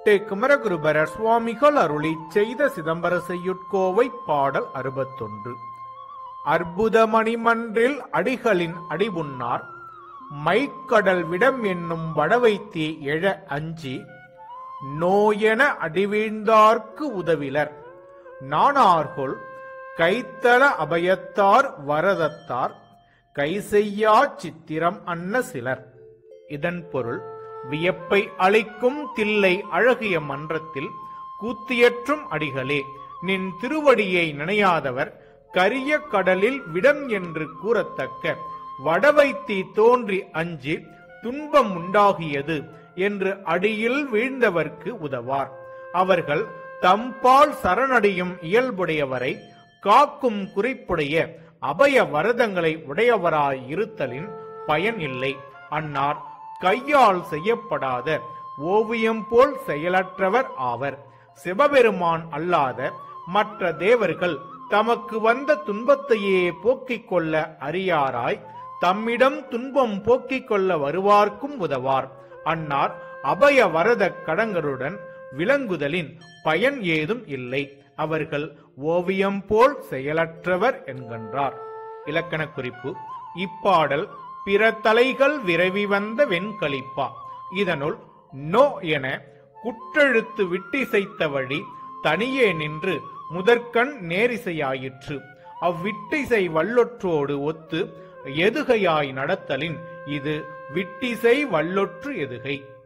தென்கோட்டை குமரகுருபரர் சுவாமிகள் அருளி செய்த சிதம்பர செய்யுட்கோவை பாடல் அறுபத்தொன்று அற்புதமணிமன்றில் அடிகளின் அடிபுன்னார் மைக்கடல் விடம் என்னும் வடவைத்தே எழ அஞ்சி நோயென அடிவீழ்ந்தார்க்கு உதவிலர் நானார்கொள் கைத்தல அபயத்தார் வரதத்தார் கை செய்யா சித்திரம் அன்ன சிலர் இதன் பொருள் வியப்பை அளிக்கும் தில்லை அழகிய மன்றத்தில் கூத்தியற்றும் அடிகளே நின் திருவடியை நினையாதவர் கரிய கடலில் விடம் என்று கூறத்தக்க வடவைத்தி தோன்றி அஞ்சி துன்பம் உண்டாகியது என்று அடியில் வீழ்ந்தவர்க்கு உதவார் அவர்கள் தம்பால் சரணடையும் இயல்புடையவரை காக்கும் குறிப்புடைய அபய வரதங்களை உடையவராய் இருத்தலின் பயன் இல்லை அன்னார் கையால் செய்யப்படாத ஓவியம் போல் செயலற்றவர் ஆவர் சிவபெருமான் அல்லாத மற்ற தேவர்கள் தமக்கு வந்த துன்பத்தையே போக்கிக் கொள்ள அறியாராய் தம்மிடம் துன்பம் போக்கிக் கொள்ள வருவார்க்கும் உதவார் அன்னார் அபய வரத கடங்களுடன் விளங்குதலின் பயன் ஏதும் இல்லை அவர்கள் ஓவியம் போல் செயலற்றவர் என்கின்றார் இலக்கண குறிப்பு இப்பாடல் பிற தலைகள் விரவி வந்த வெண்களிப்பா இதனுள் நோ என குற்றெழுத்து விட்டிசைத்த வழி தனியே நின்று முதற்கண் நேரிசையாயிற்று அவ்விட்டிசை வல்லொற்றோடு ஒத்து எதுகையாய் நடத்தலின் இது விட்டிசை வல்லொற்று எதுகை